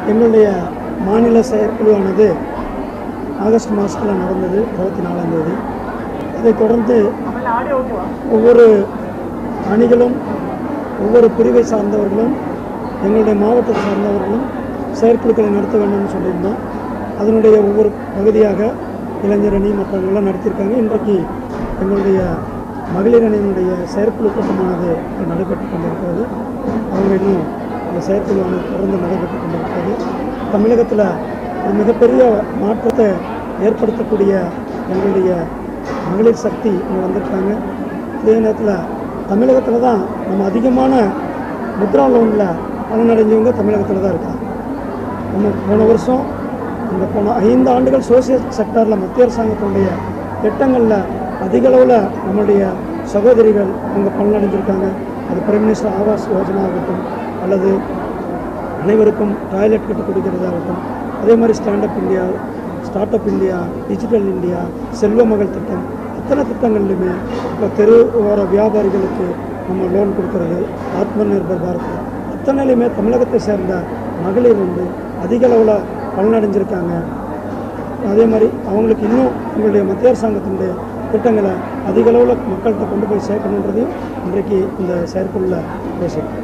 எங்களுடைய மாநில செயற்குழுவானது ஆகஸ்ட் மாதத்தில் நடந்தது இருபத்தி நாலாம் தேதி அதைத் தொடர்ந்து ஒவ்வொரு அணிகளும் ஒவ்வொரு பிரிவை சார்ந்தவர்களும் எங்களுடைய மாவட்டத்தை சார்ந்தவர்களும் செயற்குழுக்களை நடத்த வேண்டும்னு சொல்லியிருந்தோம் அதனுடைய ஒவ்வொரு பகுதியாக இளைஞர் அணி மற்றவங்களாம் நடத்தியிருக்காங்க இன்றைக்கு எங்களுடைய மகளிர் அணியினுடைய செயற்குழு கூட்டமானது நடைபெற்று கொண்டிருக்கிறது அவங்க இன்னும் அந்த செயற்குழுவானது தொடர்ந்து நடைபெற்று கொண்டிருக்கிறது தமிழகத்தில் ஒரு மிகப்பெரிய மாற்றத்தை ஏற்படுத்தக்கூடிய எங்களுடைய மகளிர் சக்தி இங்கே வந்திருக்காங்க அதே நேரத்தில் தமிழகத்தில் தான் நம்ம அதிகமான முத்ரா லோனில் பலனடைஞ்சவங்க தமிழகத்தில் தான் இருக்காங்க நம்ம போன வருஷம் இந்த போன ஐந்து ஆண்டுகள் சோசியல் செக்டாரில் மத்திய அரசாங்கத்தினுடைய திட்டங்களில் அதிக அளவில் நம்மளுடைய சகோதரிகள் அவங்க பலனடைஞ்சிருக்காங்க அது பிரைம் மினிஸ்டர் ஆவாஸ் யோஜனா ஆகட்டும் அல்லது அனைவருக்கும் டாய்லெட் கட்டி கொடுக்கிறதாகட்டும் அதே மாதிரி stand up India start up India digital India Selva Magal திட்டம் அத்தனை திட்டங்கள்லையுமே இப்போ தெரு ஓர வியாபாரிகளுக்கு நம்ம லோன் கொடுக்கறது ஆத்ம நிர்பர் பாரத் அத்தனையிலுமே தமிழகத்தை சேர்ந்த மகளிர் வந்து அதிக அளவில் பலனடைஞ்சிருக்காங்க அதே மாதிரி அவங்களுக்கு இன்னும் எங்களுடைய மத்திய அரசாங்கத்தினுடைய திட்டங்களை அதிக அளவில் மக்கள்கிட்ட கொண்டு போய் சேர்க்கணுன்றதையும் இன்றைக்கு இந்த செயற்குழுவில் பேசியிருக்கோம்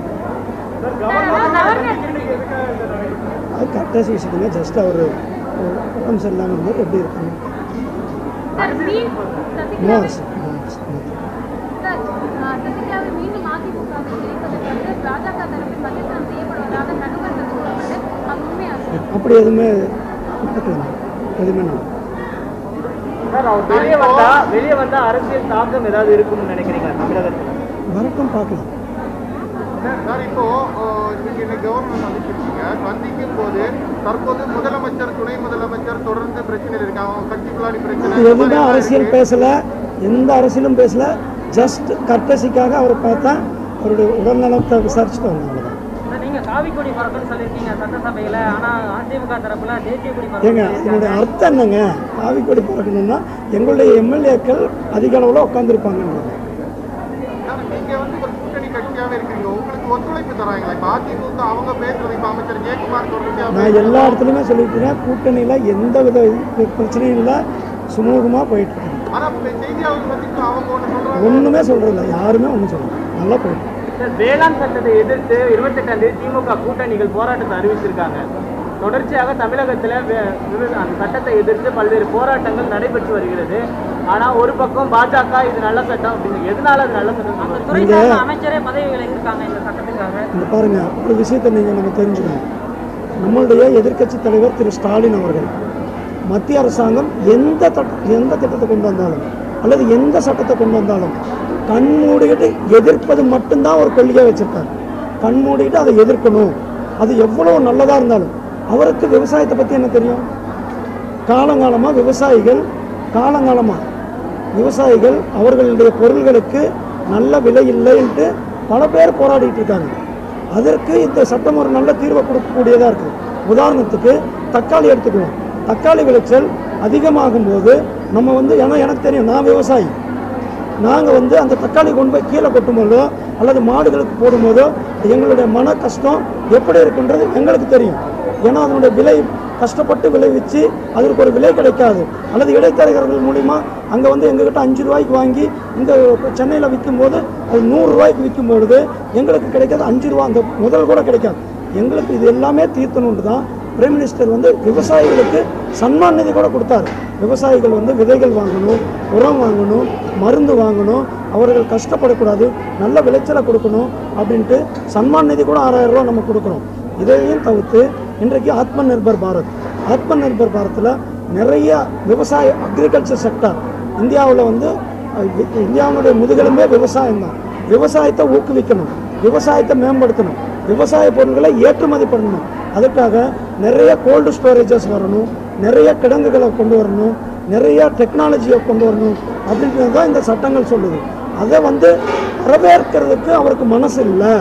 அது கரெக்டாக பேசிட்டுங்க ஜஸ்ட் அவர் உடம்பு சரியில்லாமல் இருந்தார் எப்படி இருக்காங்க சார் மீன் நோ சசிகலாவை அரசு நோ அரசு சார் ஆ, சசிகலாவை மீண்டும் அதிமுகவில் இணைப்பதற்கு வந்து பாஜக தரப்பில் பதில் செய்யப்படுவதாக தகவல்கள் கூறப்பட்டு அது உண்மையா சார் அப்படி எதுவுமே நடக்கல எதுவுமே நடக்கல சார் அவர் வெளியே வந்தா வெளியே வந்தா அரசியல் தாக்கம் ஏதாவது இருக்கும்னு நினைக்கிறீங்க தமிழகத்தில் வரட்டும் பார்க்கலாம் சார் சார் இப்போ அஹ், நீங்க இன்னைக்கு கவர்மெண்ட் சந்திச்சிருக்கீங்க சந்திக்கும் போது தற்போது முதலமைச்சர் துணை முதலமைச்சர் தொடர்ந்து பிரச்சனையில் இருக்காங்க அவங்க கட்சிக்குள்ளாடி பிரச்சனை இது எதுவுமே அரசியல் பேசலை எந்த அரசியலும் பேசல ஜஸ்ட் கர்டசிக்காக அவரை பார்த்தா அவருடைய உடல்நலத்தை விசாரிச்சுட்டு வந்தாங்க அவ்வளவுதான். நீங்க காவி கொடி பறக்கணும்னு சொல்லியிருக்கீங்க சட்டசபையில ஆனா அதிமுக தரப்புல தேசிய கொடி ஏங்க இதனுடைய அர்த்தம் என்னங்க காவி கொடி பறக்கணும்னா எங்களுடைய எம்எல்ஏக்கள் அதிக அளவில் உட்காந்துருப்பாங்கன்றது சார் நீங்க வந்து ஒரு கூட்டணி கட்சியாவே இருக்கீங்க உங்களுக்கு ஒத்துழைப்பு தராங்களா இப்ப அதிமுக அவங்க பேசுறது இப்ப அமைச்சர் ஜெயக்குமார் தொடர்ச்சியா நான் எல்லா இடத்துலையுமே சொல்லிட்டு இருக்கேன் கூட்டணியில் எந்த வித இது பிரச்சனையும் இல்லை சுமூகமாக போயிட்டு இருக்கு ஆனா இப்ப செய்தியாளர்கள் சந்திக்கும் அவங்க ஒண்ணு சொல்றாங்க ஒன்றுமே சொல்கிறதில்ல யாருமே ஒன்றும் சொல்லல நல்லா போயிட்டு இருக்கு. சார், வேளாண் சட்டத்தை எதிர்த்து இருபத்தெட்டாம் தேதி திமுக கூட்டணிகள் போராட்டத்தை அறிவிச்சிருக்காங்க தொடர்ச்சியாக தமிழகத்தில் வே- விவ- அந்த சட்டத்தை எதிர்த்து பல்வேறு போராட்டங்கள் நடைபெற்று வருகிறது ஆனா ஒரு பக்கம் பாஜக இது நல்ல சட்டம் அப்படின்னு எதனால அது நல்ல சட்டம் அந்த துறை சார்ந்த அமைச்சரே பதவி விலகிருக்காங்க இந்த சட்டத்துக்காக இந்த பாருங்க ஒரு விஷயத்தை நீங்கள் நம்ம தெரிஞ்சுக்கணும் நம்மளுடைய எதிர்க்கட்சி தலைவர் திரு ஸ்டாலின் அவர்கள் மத்திய அரசாங்கம் எந்த தட் எந்த திட்டத்தை கொண்டு வந்தாலும் அல்லது எந்த சட்டத்தை கொண்டு வந்தாலும் கண் மூடிக்கிட்டு எதிர்ப்பது மட்டும்தான் ஒரு கொள்கையாக வச்சிருக்காரு கண் மூடிக்கிட்டு அதை எதிர்க்கணும் அது எவ்வளோ நல்லதாக இருந்தாலும் அவருக்கு விவசாயத்தை பற்றி என்ன தெரியும் காலங்காலமாக விவசாயிகள் காலங்காலமாக விவசாயிகள் அவர்களுடைய பொருள்களுக்கு நல்ல விலை இல்லைன்ட்டு பல பேர் போராடிட்டு இருக்காங்க அதற்கு இந்த சட்டம் ஒரு நல்ல தீர்வை கொடுக்கக்கூடியதாக இருக்குது உதாரணத்துக்கு தக்காளி எடுத்துக்குவோம் தக்காளி விளைச்சல் அதிகமாகும் போது நம்ம வந்து ஏன்னா எனக்கு தெரியும் நான் விவசாயி நாங்கள் வந்து அந்த தக்காளி கொண்டு போய் கீழே கொட்டும்போதோ அல்லது மாடுகளுக்கு போடும்போதோ எங்களுடைய மன கஷ்டம் எப்படி இருக்குன்றது எங்களுக்கு தெரியும் ஏன்னா அதனுடைய விலை கஷ்டப்பட்டு விளைவிச்சு அதற்கு ஒரு விலை கிடைக்காது அல்லது இடைத்தரகர்கள் மூலிமா அங்கே வந்து எங்ககிட்ட அஞ்சு ரூபாய்க்கு வாங்கி இங்கே சென்னையில் விற்கும்போது அது நூறு ரூபாய்க்கு விற்கும் பொழுது எங்களுக்கு கிடைக்காது அஞ்சு ரூபா அந்த முதல் கூட கிடைக்காது எங்களுக்கு இது எல்லாமே தீர்த்தணுன்ட்டு தான் பிரைம் மினிஸ்டர் வந்து விவசாயிகளுக்கு சன்மான் நிதி கூட கொடுத்தாரு விவசாயிகள் வந்து விதைகள் வாங்கணும் உரம் வாங்கணும் மருந்து வாங்கணும் அவர்கள் கஷ்டப்படக்கூடாது நல்ல விளைச்சலை கொடுக்கணும் அப்படின்ட்டு சன்மான் நிதி கூட ஆறாயிரம் ரூபா நம்ம கொடுக்குறோம் இதையும் தவிர்த்து இன்றைக்கு ஆத்ம நிர்பர் பாரத் ஆத்ம நிர்பர் பாரத்தில் நிறைய விவசாய அக்ரிகல்ச்சர் செக்டர் இந்தியாவில் வந்து அஹ், வி- இந்தியாவுடைய முதுகெலும்பே விவசாயம் தான் விவசாயத்தை ஊக்குவிக்கணும் விவசாயத்தை மேம்படுத்தணும் விவசாய பொருட்களை ஏற்றுமதி பண்ணணும் அதுக்காக நிறைய கோல்டு ஸ்டோரேஜஸ் வரணும் நிறைய கிடங்குகளை கொண்டு வரணும் நிறைய டெக்னாலஜியை கொண்டு வரணும் அப்படின்றது தான் இந்த சட்டங்கள் சொல்லுது அதை வந்து வரவேற்கிறதுக்கு அவருக்கு மனசு இல்லை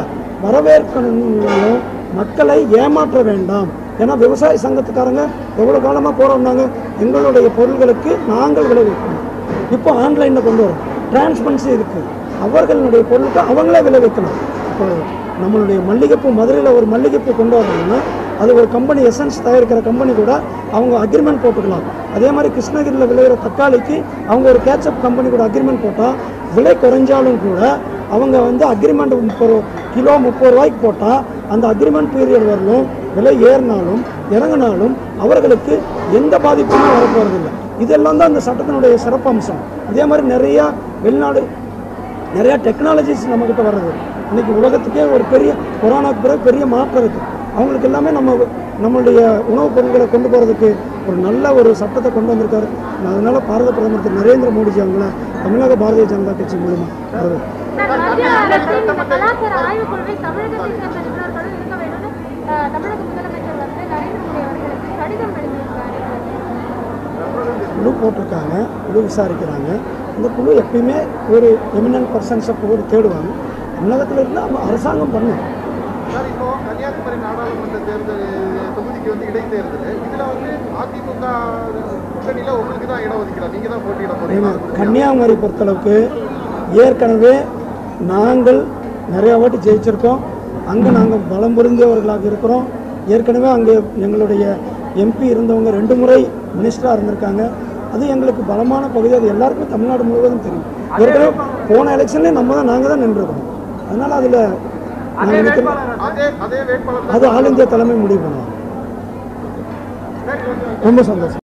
வரவேற்கணும் மக்களை ஏமாற்ற வேண்டாம் ஏன்னா விவசாய சங்கத்துக்காரங்க எவ்வளோ காலமாக போராடினாங்க எங்களுடைய பொருள்களுக்கு நாங்கள் விளைவிக்கணும் இப்போ ஆன்லைனில் கொண்டு வரோம் டிரான்ஸ்பரன்சி இருக்குது அவர்களுடைய பொருளுக்கு அவங்களே விளைவிக்கணும் இப்போ நம்மளுடைய மல்லிகைப்பூ மதுரையில் ஒரு மல்லிகைப்பூ கொண்டு வர்றாங்கன்னா அது ஒரு கம்பெனி எசன்ஸ் தயாரிக்கிற கம்பெனி கூட அவங்க அக்ரிமெண்ட் போட்டுக்கலாம் அதே மாதிரி கிருஷ்ணகிரியில் விளையிற தக்காளிக்கு அவங்க ஒரு கேட்சப் கம்பெனி கூட அக்ரிமெண்ட் போட்டால் விலை குறைஞ்சாலும் கூட அவங்க வந்து அக்ரிமெண்ட் முப்பது கிலோ முப்பது ரூபாய்க்கு போட்டால் அந்த அக்ரிமெண்ட் பீரியட் வரலும் விலை ஏறினாலும் இறங்கினாலும் அவர்களுக்கு எந்த பாதிப்புமே வரப்போறதில்லை இதெல்லாம் தான் அந்த சட்டத்தினுடைய சிறப்பம்சம் இதே மாதிரி நிறையா வெளிநாடு நிறையா டெக்னாலஜிஸ் நம்மக்கிட்ட வர்றது இன்னைக்கு உலகத்துக்கே ஒரு பெரிய கொரோனாக்கு பிறகு பெரிய மாற்றம் இருக்குது அவங்களுக்கு எல்லாமே நம்ம நம்மளுடைய உணவுப் பொருட்களை கொண்டு போகிறதுக்கு ஒரு நல்ல ஒரு சட்டத்தை கொண்டு வந்திருக்காரு நான் அதனால பாரத பிரதமர் திரு நரேந்திர மோடிஜி அவங்கள தமிழக பாரதிய ஜனதா கட்சி மூலமாக வருது சார், மத்திய அரசின் இந்த கலாச்சார ஆய்வுக்குழுவில் தமிழகத்தை சேர்ந்த நிபுணர்களும் இருக்க வேண்டும்னு அஹ், தமிழக முதலமைச்சர் வந்து நரேந்திர மோடி அவர்களுக்கு கடிதம் எழுதியிருக்காரு குழு போட்டிருக்காங்க குழு விசாரிக்கிறாங்க இந்த குழு எப்பயுமே ஒரு எமினன்ட் பர்சன்ஸை போய் தேடுவாங்க தமிழகத்தில் இருந்து அவங்க அரசாங்கம் பண்ணும் சார் இப்போ கன்னியாகுமரி நாடாளுமன்ற தேர்தல் தொகுதிக்கு வந்து இடைத்தேர்தல் இதுல வந்து அதிமுக கூட்டணியில உங்களுக்கு தான் இடம் ஒதுக்கலாம் நீங்க தான் போட்டியிட ஏன்னா, போறீங்க கன்னியாகுமரி பொறுத்தளவுக்கு ஏற்கனவே நாங்கள் நிறையா வாட்டி ஜெயிச்சிருக்கோம் அங்கே நாங்கள் பலம் பொருந்தியவர்களாக இருக்கிறோம் ஏற்கனவே அங்கே எங்களுடைய எம்பி இருந்தவங்க ரெண்டு முறை மினிஸ்டராக இருந்திருக்காங்க அது எங்களுக்கு பலமான பகுதி அது எல்லாருக்குமே தமிழ்நாடு முழுவதும் தெரியும் ஏற்கனவே போன எலெக்ஷன்லேயும் நம்ம தான் நாங்கள் தான் நின்றுருக்கோம் அதனால் அதில் நாங்கள் நிற்கிறோம் அதே அதே வேட்பாளர் அது ஆல் இந்தியா தலைமை முடிவு பண்ணுவாங்க ரொம்ப சந்தோஷம்